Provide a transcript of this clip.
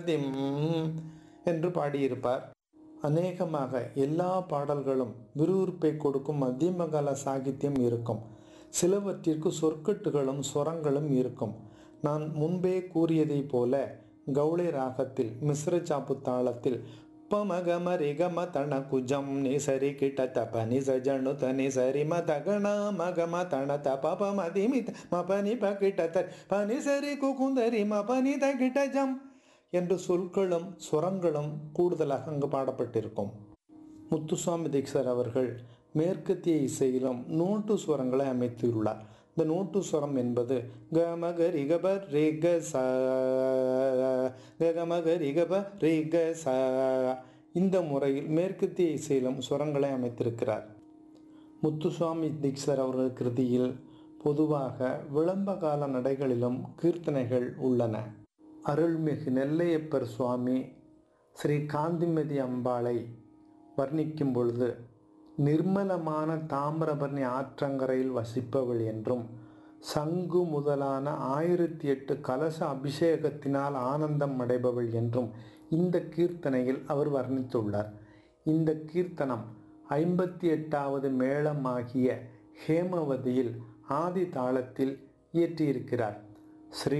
Thiem என்று பாடியிருப்பார் அநேகமாக எல்லா பாடல்களும் விறுவிறுப்பை கொடுக்கும் மத்தியமகால சாகித்யம் இருக்கும் சிலவற்றிற்கு சொற்கட்டுகளும் சொரங்களும் இருக்கும் நான் முன்பே கூறியதைப் போல கௌளை ராகத்தில் மிஸ்ர சாப்பு தாளத்தில் பமகம ரிகம தண குஜம் நிசரி கிட்ட தப நிச ஜனு தனி சரி ம தகண மகம தண தப ப மதி மித மபனி ப கிட்ட த பனி சரி குகுந்தரி மபனி த கிட்ட ஜம் என்று சொற்களும் சுரங்களும் கூடுதலாக அங்கு பாடப்பட்டிருக்கும் முத்துசுவாமி தீக்ஷர் அவர்கள் மேற்கத்திய இசையிலும் நோட்டு சுரங்களை அமைத்துள்ளார் இந்த நோட்டு சுரம் என்பது கமக ரிகப ரிக ச கமக ரிகப ரிக ச இந்த முறையில் மேற்கத்திய இசையிலும் சுரங்களை அமைத்திருக்கிறார் முத்துசுவாமி தீக்ஷர் அவர்கள் கிருதியில் பொதுவாக விளம்ப கால நடைகளிலும் கீர்த்தனைகள் உள்ளன அருள்மிகு நெல்லையப்பர் சுவாமி ஸ்ரீ காந்திமதி அம்பாளை வர்ணிக்கும் பொழுது நிர்மலமான தாமிரபரணி ஆற்றங்கரையில் வசிப்பவள் என்றும் சங்கு முதலான ஆயிரத்தி எட்டு கலச அபிஷேகத்தினால் ஆனந்தம் அடைபவள் என்றும் இந்த கீர்த்தனையில் அவர் வர்ணித்துள்ளார் இந்த கீர்த்தனம் ஐம்பத்தி எட்டாவது மேளமாகிய ஹேமவதியில் ஆதி தாளத்தில் இயற்றியிருக்கிறார் ஸ்ரீ